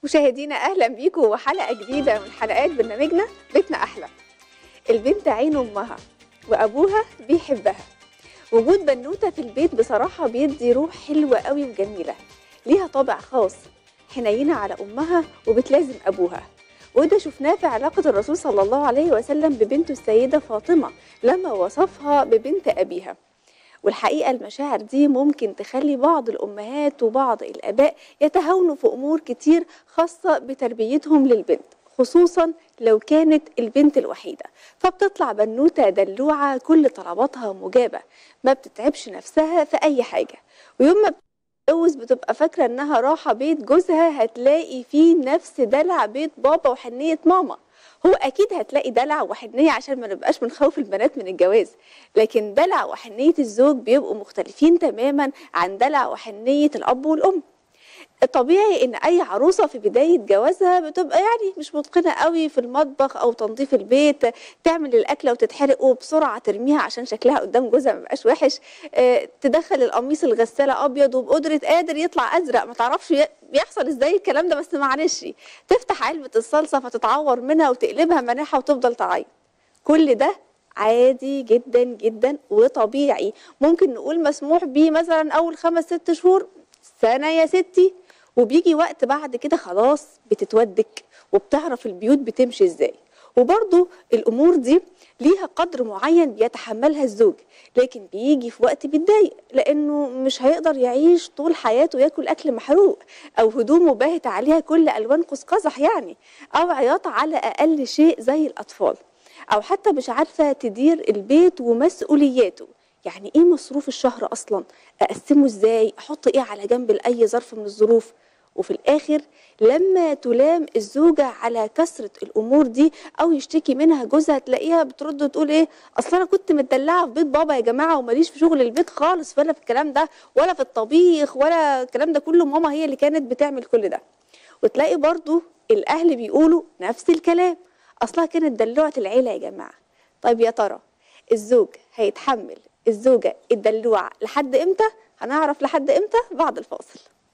مشاهدينا اهلا بيكم وحلقه جديده من حلقات برنامجنا بيتنا احلى البنت عين امها وابوها بيحبها وجود بنوته في البيت بصراحه بيدي روح حلوه قوي وجميله ليها طابع خاص حنينه على امها وبتلازم ابوها وده شفناه في علاقة الرسول صلى الله عليه وسلم ببنته السيدة فاطمة لما وصفها ببنت أبيها والحقيقة المشاعر دي ممكن تخلي بعض الأمهات وبعض الآباء يتهاونوا في أمور كتير خاصة بتربيتهم للبنت خصوصا لو كانت البنت الوحيدة فبتطلع بنوتة دلوعة كل طلباتها مجابة ما بتتعبش نفسها في أي حاجة ويوم ما بتتجوز بتبقى فاكرة إنها راحة بيت جوزها هتلاقي فيه نفس دلع بيت بابا وحنية ماما هو اكيد هتلاقي دلع وحنيه عشان ما نبقاش بنخوف البنات من الجواز لكن دلع وحنيه الزوج بيبقوا مختلفين تماما عن دلع وحنيه الاب والام طبيعي ان اي عروسه في بدايه جوازها بتبقى يعني مش متقنه قوي في المطبخ او تنظيف البيت تعمل الاكله وتتحرق وبسرعه ترميها عشان شكلها قدام جوزها ما يبقاش وحش آه، تدخل القميص الغساله ابيض وبقدره قادر يطلع ازرق ما تعرفش ي- بيحصل ازاي الكلام ده بس معلش تفتح علبه الصلصه فتتعور منها وتقلبها مناحه وتفضل تعيط كل ده عادي جدا جدا وطبيعي ممكن نقول مسموح بيه مثلا اول خمس ست شهور سنه يا ستي وبيجي وقت بعد كده خلاص بتتودك وبتعرف البيوت بتمشي ازاي وبرضو الامور دي ليها قدر معين بيتحملها الزوج لكن بيجي في وقت بيتضايق لانه مش هيقدر يعيش طول حياته ياكل اكل محروق او هدومه باهت عليها كل الوان قوس قزح يعني او عياط على اقل شيء زي الاطفال او حتى مش عارفه تدير البيت ومسؤولياته يعني ايه مصروف الشهر اصلا اقسمه ازاي احط ايه على جنب لاي ظرف من الظروف وفي الاخر لما تلام الزوجه على كثره الامور دي او يشتكي منها جوزها تلاقيها بترد وتقول ايه اصل انا كنت متدلعه في بيت بابا يا جماعه وماليش في شغل البيت خالص ولا في الكلام ده ولا في الطبيخ ولا الكلام ده كله ماما هي اللي كانت بتعمل كل ده وتلاقي برضو الاهل بيقولوا نفس الكلام اصلها كانت دلوعه العيله يا جماعه طيب يا ترى الزوج هيتحمل الزوجه الدلوعه لحد امتى هنعرف لحد امتى بعد الفاصل